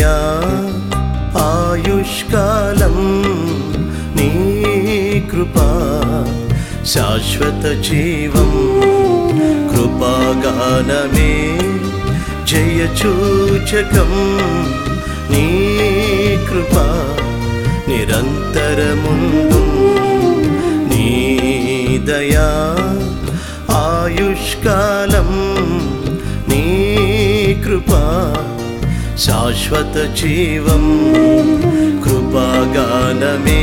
దయా ఆయుష్కాలం నీ కృపా శాశ్వత జీవం కృపాగానమే జయచూచకం నీ కృపా నిరంతరముందు నీ దయా ఆయుష్కాలం నీ కృపా శాశ్వత జీవం కృపాగానమే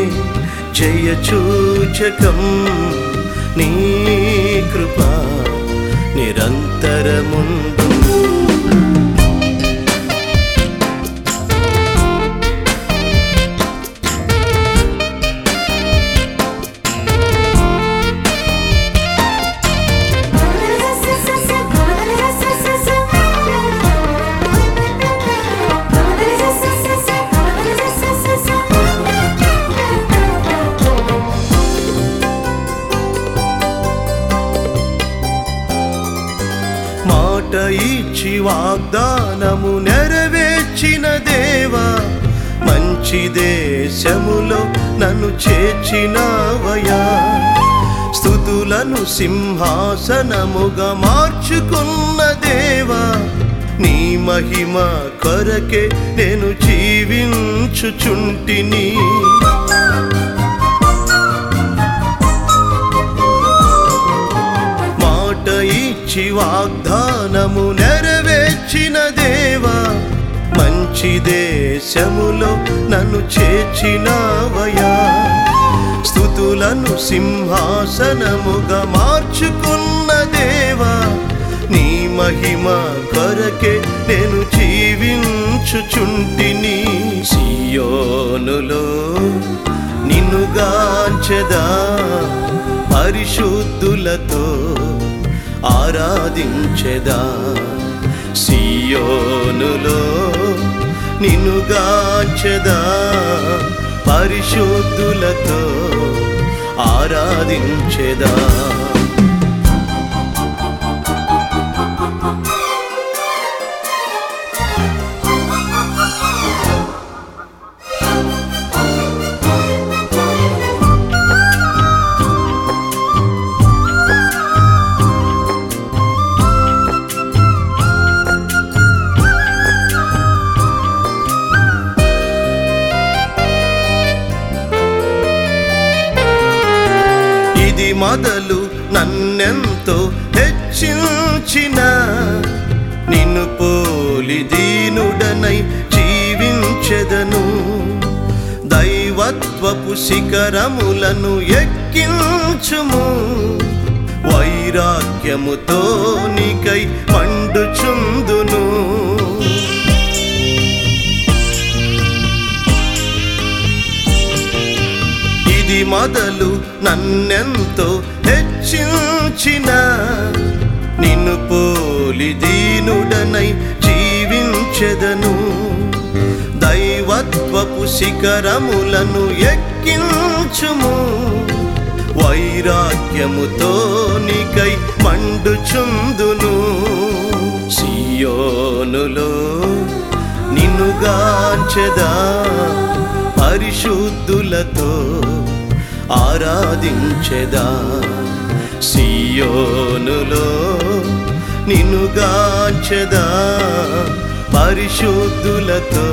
జయచూచకం నీ కృపా నిరంతరముందు మాట ఇచ్చి వాగ్దానము నెరవేర్చిన దేవా మంచి దేశములో నన్ను చేర్చినవయా స్థుతులను సింహాసనముగా మార్చుకున్న దేవా నీ మహిమ కొరకే నేను జీవించుచుంటిని మాట ఇచ్చి వాగ్దానము నెరవేర్చిన దేవా మంచి దేశములో నన్ను చేర్చినవయా స్థుతులను సింహాసనముగా మార్చుకున్న దేవా నీ మహిమ కొరకే నేను జీవించుచుంటిని సియోనులో నిన్నుగాంచెదా పరిశుద్ధులతో ఆరాధించెదా సియోనులో నిన్నుగాంచెదా పరిశుద్ధులతో ఆరాధించెదా ఇది మొదలు నన్నెంతో హెచ్చించిన నిన్ను పోలి దీనుడనై జీవించెదను దైవత్వపు శిఖరములను ఎక్కించుము వైరాగ్యముతో నీకై మండుచుందును ఇది మొదలు నన్నెంతో హెచ్చించిన నిన్ను పోలి దీనుడనై జీవించెదను దైవత్వపు శిఖరములను ఎక్కించుము వైరాగ్యముతో నీకై మండుచుందును సియోనులో నిన్నుగాంచెదా పరిశుద్ధులతో ఆరాధించెదా సియోనులో నిన్నుగాంచెదా పరిశుద్ధులతో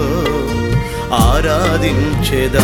ఆరాధించెదా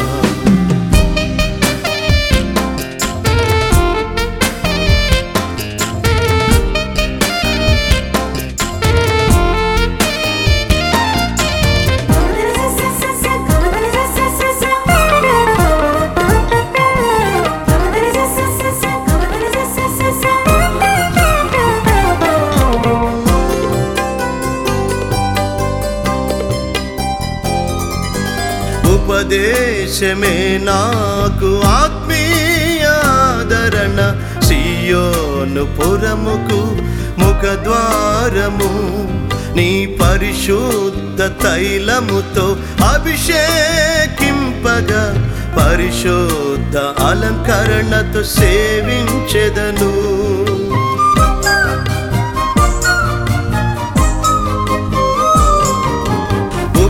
ఉపదేశమే నాకు ఆత్మీయాదరణ సియోను పురముకు ముఖద్వారము నీ పరిశుద్ధ తైలముతో అభిషేకింపగా పరిశుద్ధ అలంకరణతో సేవించెదను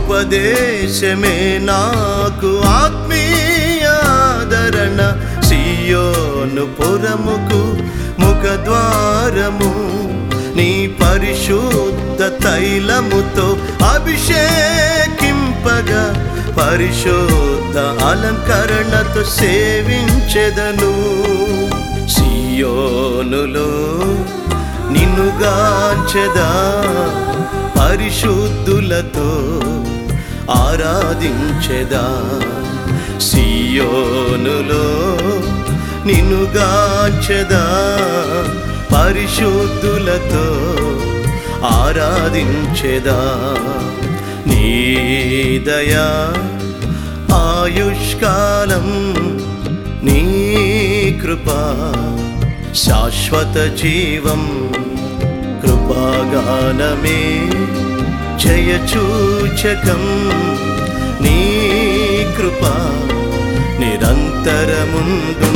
ఉపదేశమే నాకు ఆత్మీయాదరణ సియోను పురముకు ముఖద్వారము నీ పరిశుద్ధ తైలముతో అభిషేకింపగా పరిశుద్ధ అలంకరణతో సేవించెదను సియోనులో నిన్నుగాంచెదా పరిశుద్ధులతో ఆరాధించెదా సియోనులో నిన్నుగాంచెదా పరిశుద్ధులతో ఆరాధించెదా నీదయా ఆయుష్కాలం నీ కృపా శాశ్వత జీవం కృపాగానమే జయచూచకం నీ కృపా నిరంతరముందు